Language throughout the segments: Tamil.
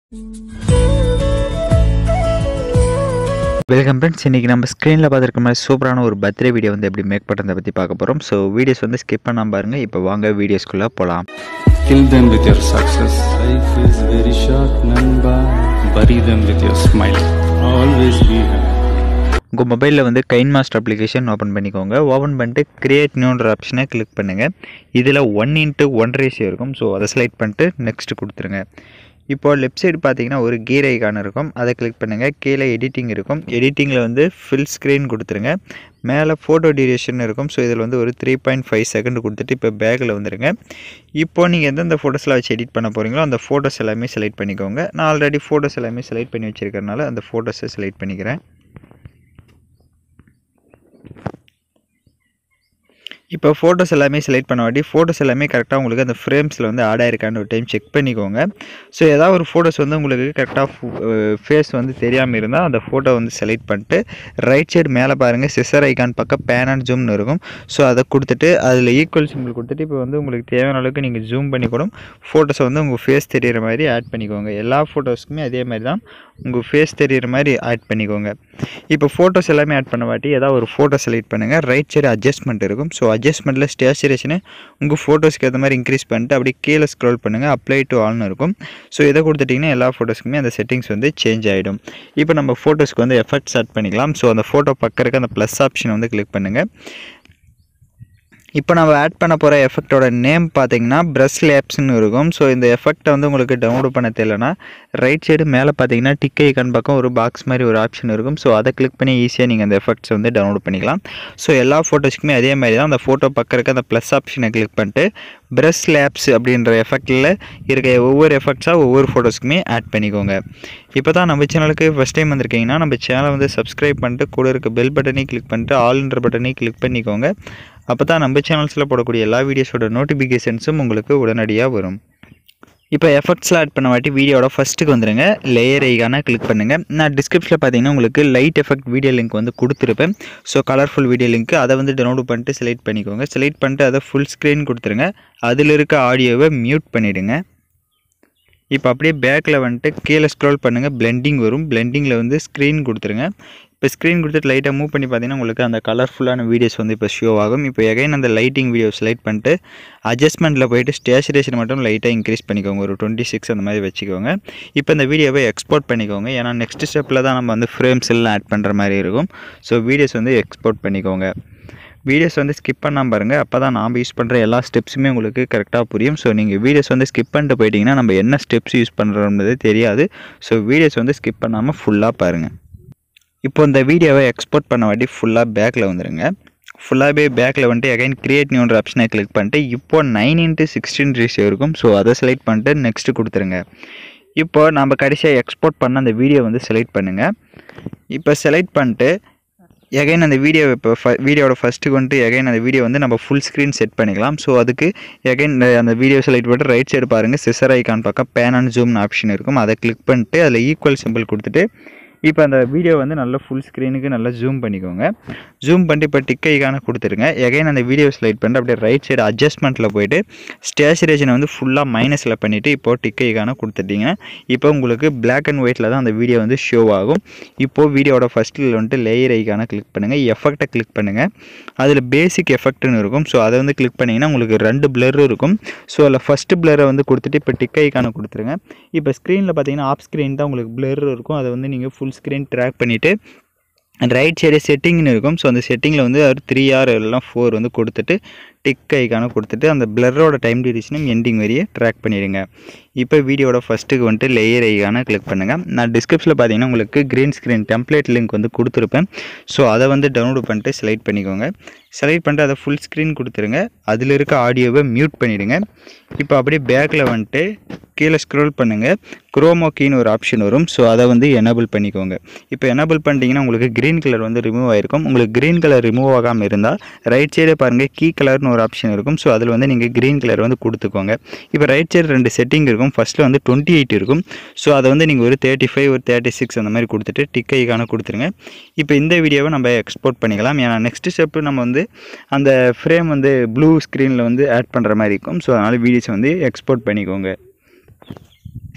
வெல்கம் ஃப்ரெண்ட்ஸ் இன்றைக்கி நம்ம ஸ்க்ரீனில் பார்த்துருக்க மாதிரி சூப்பரான ஒரு பர்த்டே வீடியோ வந்து எப்படி மேக் பண்ணுறதை பற்றி பார்க்க போகிறோம் ஸோ வீடியோஸ் வந்து ஸ்கிப் பண்ணாமல் பாருங்கள் இப்போ வாங்க வீடியோஸ்குள்ளே போகலாம் Kill them with your success. Life is very short, Namba. Bury them with your smile. Always be happy. உங்கள் மொபைலில் வந்து கைன் மாஸ்டர் அப்ளிகேஷன் ஓப்பன் பண்ணிக்கோங்க ஓப்பன் பண்ணிட்டு கிரியேட் நியூன்ற ஆப்ஷனை கிளிக் பண்ணுங்கள் இதில் ஒன் இன்ட்டு ஒன் ரேஷியோ இருக்கும் ஸோ அதை செலக்ட் பண்ணிட்டு நெக்ஸ்ட் கொடுத்துருங்க இப்போ லெஃப்ட் சைடு பார்த்தீங்கன்னா ஒரு கீர் ஐகான் இருக்கும் அதை கிளிக் பண்ணுங்கள் கீழே எடிட்டிங் இருக்கும் எடிட்டிங்கில் வந்து ஃபில் ஸ்க்ரீன் கொடுத்துருங்க மேலே ஃபோட்டோ டியூரேஷன் இருக்கும் ஸோ இதில் வந்து ஒரு த்ரீ பாயிண்ட் ஃபைவ் செகண்ட் கொடுத்துட்டு இப்போ பேக்கில் வந்துடுங்க இப்போ நீங்கள் எந்தெந்த ஃபோட்டோஸில் வச்சு எடிட் பண்ண போகிறீங்களோ அந்த ஃபோட்டோஸ் எல்லாமே செலக்ட் பண்ணிக்கோங்க நான் ஆல்ரெடி ஃபோட்டோஸ் எல்லாமே செலக்ட் பண்ணி வச்சுருக்கறனால அந்த ஃபோட்டோஸை செலக்ட் பண்ணிக்கிறேன் இப்போ ஃபோட்டோஸ் எல்லாமே செலக்ட் பண்ண வாட்டி ஃபோட்டோஸ் எல்லாமே கரெக்டாக உங்களுக்கு அந்த ஃப்ரேம்ஸில் வந்து ஆட் ஆயிருக்கான்னு ஒரு டைம் செக் பண்ணிக்கோங்க ஸோ ஏதாவது ஒரு ஃபோட்டோஸ் வந்து உங்களுக்கு கரெக்டாக ஃபேஸ் வந்து தெரியாமல் இருந்தால் அந்த ஃபோட்டோ வந்து செலக்ட் பண்ணிட்டு ரைட் சைடு மேலே பாருங்கள் சிசர் ஐகான் பக்கம் பேன் அண்ட் ஜூம்னு இருக்கும் ஸோ அதை கொடுத்துட்டு அதில் ஈக்குவல் சிம்பிள் கொடுத்துட்டு இப்போ வந்து உங்களுக்கு தேவையான அளவுக்கு நீங்கள் ஜூம் பண்ணி கூட ஃபோட்டோஸை வந்து உங்கள் ஃபேஸ் தெரியிற மாதிரி ஆட் பண்ணிக்கோங்க எல்லா ஃபோட்டோஸ்க்குமே அதே மாதிரி தான் உங்கள் ஃபேஸ் தெரியிற மாதிரி ஆட் பண்ணிக்கோங்க இப்போ ஃபோட்டோஸ் எல்லாமே ஆட் பண்ண வாட்டி ஏதாவது ஒரு ஃபோட்டோ செலக்ட் பண்ணுங்கள் ரைட் சைடு அட்ஜஸ்ட்மெண்ட் இருக்கும் ஸோ அட்ஜஸ்ட்மெண்ட்டில் ஸ்டேச்சுரேஷனை உங்கள் ஃபோட்டோஸ்க்கு ஏற்ற மாதிரி இன்க்ரீஸ் பண்ணிட்டு அப்படியே கீழே ஸ்க்ரோல் பண்ணுங்கள் அப்ளை டு ஆல்னு இருக்கும் ஸோ இதை கொடுத்துட்டிங்கன்னா எல்லா ஃபோட்டோஸ்க்குமே அந்த செட்டிங்ஸ் வந்து சேஞ்ச் ஆகிடும் இப்போ நம்ம ஃபோட்டோஸ்க்கு வந்து எஃபெக்ட்ஸ் ஆட் பண்ணிக்கலாம் ஸோ அந்த ஃபோட்டோ பக்கம் இருக்க அந்த ப்ளஸ் ஆப்ஷன் வந்து கிளிக் பண்ணுங்கள் இப்போ நம்ம ஆட் பண்ண போகிற எஃபெக்டோட நேம் பார்த்தீங்கன்னா ப்ரஷ் லேப்ஸ்னு இருக்கும் ஸோ இந்த எஃபெக்ட்டை வந்து உங்களுக்கு டவுன்லோட் பண்ண தெரியலனா ரைட் சைடு மேலே பார்த்தீங்கன்னா டிக் ஐக்கான் பக்கம் ஒரு பாக்ஸ் மாதிரி ஒரு ஆப்ஷன் இருக்கும் ஸோ அதை கிளிக் பண்ணி ஈஸியாக நீங்கள் அந்த எஃபெக்ட்ஸ் வந்து டவுன்லோட் பண்ணிக்கலாம் ஸோ எல்லா ஃபோட்டோஸ்க்குமே அதே மாதிரி தான் அந்த ஃபோட்டோ பக்கம் இருக்க அந்த ப்ளஸ் ஆப்ஷனை கிளிக் பண்ணிட்டு ப்ரஷ் லேப்ஸ் அப்படின்ற எஃபெக்டில் இருக்க ஒவ்வொரு எஃபெக்ட்ஸாக ஒவ்வொரு ஃபோட்டோஸ்க்குமே ஆட் பண்ணிக்கோங்க இப்போ தான் நம்ம சேனலுக்கு ஃபஸ்ட் டைம் வந்திருக்கீங்கன்னா நம்ம சேனலை வந்து சப்ஸ்கிரைப் பண்ணிட்டு கூட இருக்க பெல் பட்டனையும் கிளிக் பண்ணிட்டு ஆல்ன்ற பட்டனையும் கிளிக் பண்ணிக்கோங்க அப்போ தான் நம்ம சேனல்ஸில் போடக்கூடிய எல்லா வீடியோஸோட நோட்டிஃபிகேஷன்ஸும் உங்களுக்கு உடனடியாக வரும் இப்போ எஃபெக்ட்ஸில் ஆட் பண்ண வாட்டி வீடியோட ஃபஸ்ட்டுக்கு வந்துருங்க லேயர் ஐகான கிளிக் பண்ணுங்கள் நான் டிஸ்கிரிப்ஷனில் பார்த்தீங்கன்னா உங்களுக்கு லைட் எஃபெக்ட் வீடியோ லிங்க் வந்து கொடுத்துருப்பேன் ஸோ கலர்ஃபுல் வீடியோ லிங்க் அதை வந்து டவுன்லோட் பண்ணிட்டு செலக்ட் பண்ணிக்கோங்க செலக்ட் பண்ணிட்டு அதை ஃபுல் ஸ்க்ரீன் கொடுத்துருங்க அதில் இருக்க ஆடியோவை மியூட் பண்ணிவிடுங்க இப்போ அப்படியே பேக்கில் வந்துட்டு கீழே ஸ்க்ரோல் பண்ணுங்கள் பிளெண்டிங் வரும் பிளெண்டிங்கில் வந்து ஸ்க்ரீன் கொடுத்துருங்க இப்போ ஸ்க்ரீன் கொடுத்துட்டு லைட்டாக மூவ் பண்ணி பார்த்தீங்கன்னா உங்களுக்கு அந்த கலர்ஃபுல்லான வீடியோஸ் வந்து இப்போ ஷோ ஆகும் இப்போ எகைன் அந்த லைட்டிங் வீடியோ செலக்ட் பண்ணிட்டு அட்ஜஸ்ட்மெண்ட்டில் போயிட்டு ஸ்டேச்சுரேஷன் மட்டும் லைட்டாக இன்க்ரீஸ் பண்ணிக்கோங்க ஒரு டுவெண்ட்டி சிக்ஸ் அந்த மாதிரி வச்சுக்கோங்க இப்போ இந்த வீடியோவை எக்ஸ்போர்ட் பண்ணிக்கோங்க ஏன்னா நெக்ஸ்ட் ஸ்டெப்பில் தான் நம்ம வந்து ஃப்ரேம்ஸ் எல்லாம் ஆட் பண்ணுற மாதிரி இருக்கும் ஸோ வீடியோஸ் வந்து எக்ஸ்போர்ட் பண்ணிக்கோங்க வீடியோஸ் வந்து ஸ்கிப் பண்ணாமல் பாருங்கள் அப்போ தான் நாம் யூஸ் பண்ணுற எல்லா ஸ்டெப்ஸுமே உங்களுக்கு கரெக்டாக புரியும் ஸோ நீங்கள் வீடியோஸ் வந்து ஸ்கிப் பண்ணிட்டு போயிட்டீங்கன்னா நம்ம என்ன ஸ்டெப்ஸ் யூஸ் பண்ணுறோம்ன்றது தெரியாது ஸோ வீடியோஸ் வந்து ஸ்கிப் பண்ணாமல் ஃபுல்லாக பாருங்கள் இப்போ இந்த வீடியோவை எக்ஸ்போர்ட் பண்ண வாட்டி ஃபுல்லாக பேக்கில் வந்துடுங்க ஃபுல்லாகவே பேக்கில் வந்துட்டு அகைன் கிரியேட் நியூன்ற ஆப்ஷனை கிளிக் பண்ணிட்டு இப்போ நைன் இன்ட்டு சிக்ஸ்டீன் ரேஷியோ இருக்கும் ஸோ அதை செலக்ட் பண்ணிட்டு நெக்ஸ்ட்டு கொடுத்துருங்க இப்போ நம்ம கடைசியாக எக்ஸ்போர்ட் பண்ண அந்த வீடியோ வந்து செலக்ட் பண்ணுங்கள் இப்போ செலக்ட் பண்ணிட்டு எகைன் அந்த வீடியோ இப்போ ஃப வீடியோட ஃபஸ்ட்டுக்கு வந்துட்டு எகைன் அந்த வீடியோ வந்து நம்ம ஃபுல் ஸ்க்ரீன் செட் பண்ணிக்கலாம் ஸோ அதுக்கு எகைன் அந்த வீடியோ செலக்ட் பண்ணிட்டு ரைட் சைடு பாருங்கள் சிசர் ஐக்கான் பக்கம் பேன் அண்ட் ஜூம்னு ஆப்ஷன் இருக்கும் அதை கிளிக் பண்ணிட்டு அதில் ஈக்குவல் சிம்பிள் கொடுத்துட்டு இப்போ அந்த வீடியோ வந்து நல்லா ஃபுல் ஸ்க்ரீனுக்கு நல்லா ஜூம் பண்ணிக்கோங்க ஜூம் பண்ணிட்டு இப்போ டிக் ஐக்கான கொடுத்துருங்க எகைன் அந்த வீடியோ ஸ்லைட் பண்ணிட்டு அப்படியே ரைட் சைடு அட்ஜஸ்ட்மெண்ட்டில் போயிட்டு ஸ்டேச்சுரேஷனை வந்து ஃபுல்லாக மைனஸில் பண்ணிவிட்டு இப்போ டிக் ஐக்கான கொடுத்துட்டீங்க இப்போ உங்களுக்கு பிளாக் அண்ட் ஒயிட்டில் தான் அந்த வீடியோ வந்து ஷோ ஆகும் இப்போது வீடியோட ஃபஸ்ட்டில் வந்துட்டு லேயர் ஐக்கான கிளிக் பண்ணுங்கள் எஃபெக்டை கிளிக் பண்ணுங்கள் அதில் பேசிக் எஃபெக்ட்னு இருக்கும் ஸோ அதை வந்து கிளிக் பண்ணிங்கன்னா உங்களுக்கு ரெண்டு பிளரும் இருக்கும் ஸோ அதில் ஃபஸ்ட்டு பிளரை வந்து கொடுத்துட்டு இப்போ டிக் ஐக்கான கொடுத்துருங்க இப்போ ஸ்க்ரீனில் பார்த்தீங்கன்னா ஆஃப் ஸ்க்ரீன் தான் உங்களுக்கு பிளர் இருக்கும் அதை வந்து நீங்கள் ஃபுல் ஸ்க்ரீன் ட்ராக் பண்ணிவிட்டு ரைட் சைடு செட்டிங்னு இருக்கும் ஸோ அந்த செட்டிங்கில் வந்து ஒரு த்ரீ ஆர் எல்லாம் ஃபோர் வந்து கொடுத்துட்டு டிக் ஐக்கான கொடுத்துட்டு அந்த பிளரோட டைம் டியூரேஷனும் எண்டிங் வரையே ட்ராக் பண்ணிடுங்க இப்போ வீடியோட ஃபஸ்ட்டுக்கு வந்துட்டு லேயர் ஐக்கான கிளிக் பண்ணுங்கள் நான் டிஸ்கிரிப்ஷனில் பார்த்தீங்கன்னா உங்களுக்கு க்ரீன் ஸ்க்ரீன் டெம்ப்ளேட் லிங்க் வந்து கொடுத்துருப்பேன் ஸோ அதை வந்து டவுன்லோட் பண்ணிட்டு செலக்ட் பண்ணிக்கோங்க செலக்ட் பண்ணிட்டு அதை ஃபுல் ஸ்க்ரீன் கொடுத்துருங்க அதில் இருக்க ஆடியோவை மியூட் பண்ணிவிடுங்க இப்போ அப்படியே பேக்கில் வந்துட்டு கீழே ஸ்க்ரோல் பண்ணுங்கள் குரோமோ கீன்னு ஒரு ஆப்ஷன் வரும் ஸோ அதை வந்து எனபிள் பண்ணிக்கோங்க இப்போ எனபிள் பண்ணிட்டீங்கன்னா உங்களுக்கு க்ரீன் கலர் வந்து ரிமூவ் ஆகிருக்கும் உங்களுக்கு க்ரீன் கலர் ரிமூவ் ஆகாமல் இருந்தால் ரைட் சைடே பாருங்கள் கீ கலர்னு ஒரு ஆப்ஷன் இருக்கும் ஸோ அதில் வந்து நீங்கள் க்ரீன் கலர் வந்து கொடுத்துக்கோங்க இப்போ ரைட் சைடு ரெண்டு செட்டிங் இருக்கும் ஃபஸ்ட்டில் வந்து டுவெண்ட்டி எயிட் இருக்கும் ஸோ அதை வந்து நீங்கள் ஒரு தேர்ட்டி ஃபைவ் ஒரு தேர்ட்டி சிக்ஸ் அந்த மாதிரி கொடுத்துட்டு டிக் ஐக்கான கொடுத்துருங்க இப்போ இந்த வீடியோவை நம்ம எக்ஸ்போர்ட் பண்ணிக்கலாம் ஏன்னா நெக்ஸ்ட் ஸ்டெப்பு நம்ம வந்து அந்த ஃப்ரேம் வந்து ப்ளூ ஸ்க்ரீனில் வந்து ஆட் பண்ணுற மாதிரி இருக்கும் ஸோ அதனால் வீடியோஸ் வந்து எக்ஸ்போர்ட் பண்ணிக்கோங்க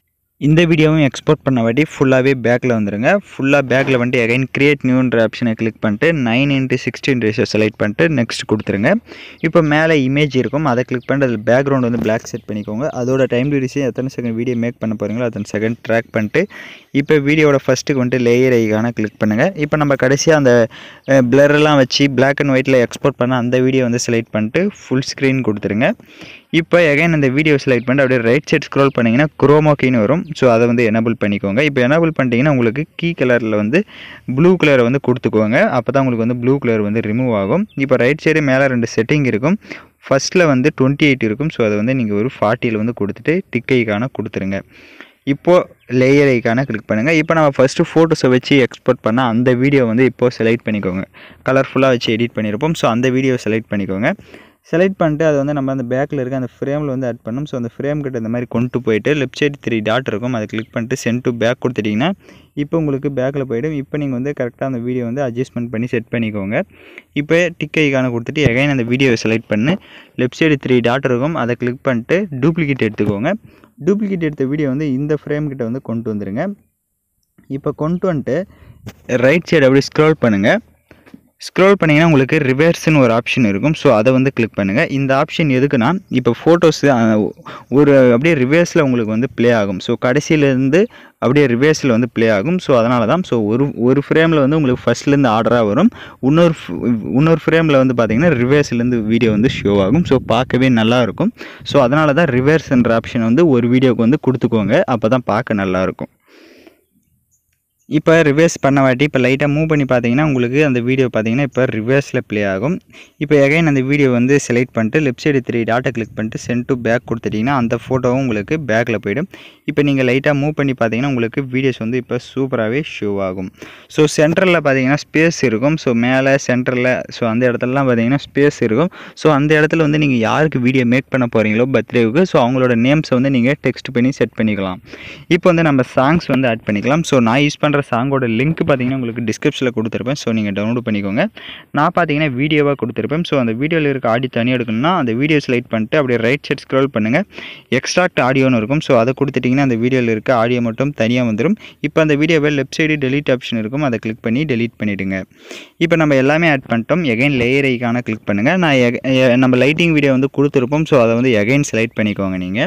இந்த வீடியோவும் எக்ஸ்போர்ட் பண்ண வாட்டி ஃபுல்லாகவே பேக்கில் வந்துருங்க ஃபுல்லாக பேக்கில் வந்துட்டு எகைன் கிரியேட் நியூன்ற ஆப்ஷனை கிளிக் பண்ணிட்டு nine into sixteen ratio select பண்ணிட்டு நெக்ஸ்ட் கொடுத்துருங்க இப்போ மேலே இமேஜ் இருக்கும் அதை கிளிக் பண்ணிட்டு அதில் பேக்ரவுண்ட் வந்து பிளாக் செட் பண்ணிக்கோங்க அதோட டைம் டியூரேஷன் எத்தனை செகண்ட் வீடியோ மேக் பண்ண போகிறீங்களோ அத்தனை செகண்ட் ட்ராக் பண்ணிட்டு இப்போ வீடியோட ஃபஸ்ட்டுக்கு வந்துட்டு லேயர் ஐக்கான கிளிக் பண்ணுங்கள் இப்போ நம்ம கடைசியாக அந்த பிளர்லாம் வச்சு பிளாக் அண்ட் ஒயிட்டில் எக்ஸ்போர்ட் பண்ண அந்த வீடியோ வந்து செலக்ட் பண்ணிட்டு ஃபுல் ஸ்க்ரீன் கொடுத்துருங்க இப்போ எகைன் அந்த வீடியோ செலக்ட் பண்ணிட்டு அப்படியே ரைட் சைட் ஸ்க்ரோல் பண்ணிங்கன்னா குரோமோ கீன்னு வரும் ஸோ அதை வந்து எனபிள் பண்ணிக்கோங்க இப்போ எனபிள் பண்ணிட்டீங்கன்னா உங்களுக்கு கீ கலரில் வந்து ப்ளூ கலரை வந்து கொடுத்துக்கோங்க அப்போ தான் உங்களுக்கு வந்து ப்ளூ கலர் வந்து ரிமூவ் ஆகும் இப்போ ரைட் சைடு மேலே ரெண்டு செட்டிங் இருக்கும் ஃபஸ்ட்டில் வந்து டுவெண்ட்டி எயிட் இருக்கும் ஸோ அதை வந்து நீங்கள் ஒரு ஃபார்ட்டியில் வந்து கொடுத்துட்டு டிக் ஐக்கான கொடுத்துருங்க இப்போது லேயர் ஐக்கான கிளிக் பண்ணுங்கள் இப்போ நம்ம ஃபஸ்ட்டு ஃபோட்டோஸை வச்சு எக்ஸ்போர்ட் பண்ண அந்த வீடியோ வந்து இப்போது செலக்ட் பண்ணிக்கோங்க கலர்ஃபுல்லாக வச்சு எடிட் பண்ணியிருப்போம் ஸோ அந்த வீடியோ செலக்ட் பண்ணிக்கோங்க செலக்ட் பண்ணிட்டு அதை வந்து நம்ம அந்த பேக்கில் இருக்க அந்த ஃப்ரேமில் வந்து ஆட் பண்ணணும் ஸோ அந்த ஃப்ரேம் கிட்ட இந்த மாதிரி கொண்டு போயிட்டு லெஃப்ட் சைடு த்ரீ டாட் இருக்கும் அதை கிளிக் பண்ணிட்டு சென்ட் டு பேக் கொடுத்துட்டிங்கன்னா இப்போ உங்களுக்கு பேக்கில் போய்டும் இப்போ நீங்கள் வந்து கரெக்டாக அந்த வீடியோ வந்து அட்ஜஸ்ட்மெண்ட் பண்ணி செட் பண்ணிக்கோங்க இப்போ டிக் ஐக்கான கொடுத்துட்டு எகைன் அந்த வீடியோவை செலக்ட் பண்ணி லெஃப்ட் சைடு த்ரீ டாட் இருக்கும் அதை கிளிக் பண்ணிட்டு டூப்ளிகேட் எடுத்துக்கோங்க டூப்ளிகேட் எடுத்த வீடியோ வந்து இந்த ஃப்ரேம் கிட்ட வந்து கொண்டு வந்துருங்க இப்போ கொண்டு வந்துட்டு ரைட் சைடு அப்படியே ஸ்க்ரோல் பண்ணுங்கள் ஸ்க்ரோல் பண்ணிங்கன்னா உங்களுக்கு ரிவர்ஸ்னு ஒரு ஆப்ஷன் இருக்கும் ஸோ அதை வந்து கிளிக் பண்ணுங்கள் இந்த ஆப்ஷன் எதுக்குன்னா இப்போ ஃபோட்டோஸ் ஒரு அப்படியே ரிவர்ஸில் உங்களுக்கு வந்து ப்ளே ஆகும் ஸோ கடைசியிலேருந்து அப்படியே ரிவர்ஸில் வந்து ப்ளே ஆகும் ஸோ அதனால தான் ஸோ ஒரு ஒரு ஃப்ரேமில் வந்து உங்களுக்கு ஃபஸ்ட்லேருந்து ஆர்டராக வரும் இன்னொரு இன்னொரு ஃப்ரேமில் வந்து பார்த்தீங்கன்னா ரிவர்ஸ்லேருந்து வீடியோ வந்து ஷோ ஆகும் ஸோ பார்க்கவே நல்லா இருக்கும் ஸோ அதனால தான் ரிவர்ஸ்ன்ற ஆப்ஷன் வந்து ஒரு வீடியோக்கு வந்து கொடுத்துக்கோங்க அப்போ தான் பார்க்க நல்லாயிருக்கும் இப்போ ரிவர்ஸ் பண்ண வாட்டி இப்போ லைட்டாக மூவ் பண்ணி பார்த்தீங்கன்னா உங்களுக்கு அந்த வீடியோ பார்த்தீங்கன்னா இப்போ ரிவர்ஸில் ப்ளே ஆகும் இப்போ எகைன் அந்த வீடியோ வந்து செலக்ட் பண்ணிட்டு லெஃப்ட் சைடு த்ரீ டாட்டை கிளிக் பண்ணிட்டு சென்ட் டு பேக் கொடுத்துட்டிங்கன்னா அந்த ஃபோட்டோவும் உங்களுக்கு பேக்கில் போயிடும் இப்போ நீங்கள் லைட்டாக மூவ் பண்ணி பார்த்தீங்கன்னா உங்களுக்கு வீடியோஸ் வந்து இப்போ சூப்பராகவே ஷோ ஆகும் ஸோ சென்டரில் பார்த்தீங்கன்னா ஸ்பேஸ் இருக்கும் ஸோ மேலே சென்டரில் ஸோ அந்த இடத்துலலாம் பார்த்தீங்கன்னா ஸ்பேஸ் இருக்கும் ஸோ அந்த இடத்துல வந்து நீங்கள் யாருக்கு வீடியோ மேக் பண்ண போகிறீங்களோ பர்த்டேவுக்கு ஸோ அவங்களோட நேம்ஸை வந்து நீங்கள் டெக்ஸ்ட் பண்ணி செட் பண்ணிக்கலாம் இப்போ வந்து நம்ம சாங்ஸ் வந்து ஆட் பண்ணிக்கலாம் ஸோ நான் யூஸ் பண்ணுற சாங்கோட லிங்க் பார்த்தீங்கன்னா உங்களுக்கு டிஸ்கிரிப்ஷனில் கொடுத்துருப்பேன் ஸோ நீங்கள் டவுன்லோட் பண்ணிக்கோங்க நான் பார்த்தீங்கன்னா வீடியோவாக கொடுத்துருப்பேன் ஸோ அந்த வீடியோவில் இருக்க ஆடி தனியாக எடுக்கணும்னா அந்த வீடியோ செலக்ட் பண்ணிட்டு அப்படியே ரைட் சைட் ஸ்க்ரோல் பண்ணுங்கள் எக்ஸ்ட்ராக்ட் ஆடியோன்னு இருக்கும் ஸோ அதை கொடுத்துட்டிங்கன்னா அந்த வீடியோவில் இருக்க ஆடியோ மட்டும் தனியாக வந்துடும் இப்போ அந்த வீடியோவை லெஃப்ட் சைடு டெலீட் ஆப்ஷன் இருக்கும் அதை கிளிக் பண்ணி டெலீட் பண்ணிவிடுங்க இப்போ நம்ம எல்லாமே ஆட் பண்ணிட்டோம் எகைன் லேயர் ஐக்கான கிளிக் பண்ணுங்கள் நான் எக- எ- நம்ம லைட்டிங் வீடியோ வந்து கொடுத்துருப்போம் ஸோ அதை வந்து எகைன் செலக்ட் பண்ணிக்கோங்க நீங்கள்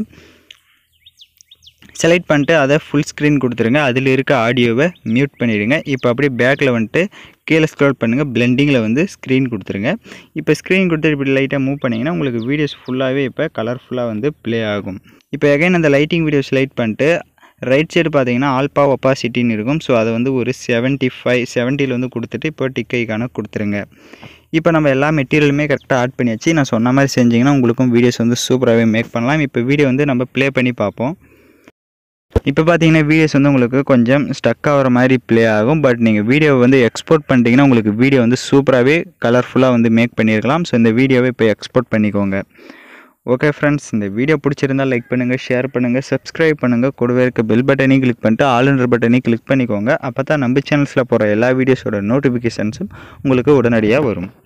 செலக்ட் பண்ணிட்டு அதை ஃபுல் ஸ்க்ரீன் கொடுத்துருங்க அதில் இருக்க ஆடியோவை மியூட் பண்ணிடுங்க இப்போ அப்படியே பேக்கில் வந்துட்டு கீழே ஸ்க்ரோல் பண்ணுங்கள் பிளெண்டிங்கில் வந்து ஸ்க்ரீன் கொடுத்துருங்க இப்போ ஸ்க்ரீன் கொடுத்துட்டு இப்படி லைட்டாக மூவ் பண்ணிங்கன்னா உங்களுக்கு வீடியோஸ் ஃபுல்லாகவே இப்போ கலர்ஃபுல்லாக வந்து ப்ளே ஆகும் இப்போ எகைன் அந்த லைட்டிங் வீடியோ செலக்ட் பண்ணிட்டு ரைட் சைடு பார்த்தீங்கன்னா ஆல்பா ஒப்பாசிட்டின்னு இருக்கும் ஸோ அதை வந்து ஒரு செவன்ட்டி ஃபைவ் செவன்ட்டியில் வந்து கொடுத்துட்டு இப்போ டிக்கைக்கான கொடுத்துருங்க இப்போ நம்ம எல்லா மெட்டீரியலுமே கரெக்டாக ஆட் பண்ணியாச்சு நான் சொன்ன மாதிரி செஞ்சிங்கன்னா உங்களுக்கும் வீடியோஸ் வந்து சூப்பராகவே மேக் பண்ணலாம் இப்போ வீடியோ வந்து நம்ம ப்ளே பண்ணி பார்ப்போம் இப்போ பார்த்தீங்கன்னா வீடியோஸ் வந்து உங்களுக்கு கொஞ்சம் ஸ்டக் ஆகிற மாதிரி ப்ளே ஆகும் பட் நீங்கள் வீடியோ வந்து எக்ஸ்போர்ட் பண்ணிட்டீங்கன்னா உங்களுக்கு வீடியோ வந்து சூப்பராகவே கலர்ஃபுல்லாக வந்து மேக் பண்ணியிருக்கலாம் ஸோ இந்த வீடியோவை இப்போ எக்ஸ்போர்ட் பண்ணிக்கோங்க ஓகே ஃப்ரெண்ட்ஸ் இந்த வீடியோ பிடிச்சிருந்தால் லைக் பண்ணுங்கள் ஷேர் பண்ணுங்கள் சப்ஸ்கிரைப் பண்ணுங்கள் கூடவே இருக்க பெல் பட்டனையும் கிளிக் பண்ணிட்டு ஆளுன்ற பட்டனையும் கிளிக் பண்ணிக்கோங்க அப்போ தான் நம்ம சேனல்ஸில் போகிற எல்லா வீடியோஸோட நோட்டிஃபிகேஷன்ஸும் உங்களுக்கு உடனடியாக வரும்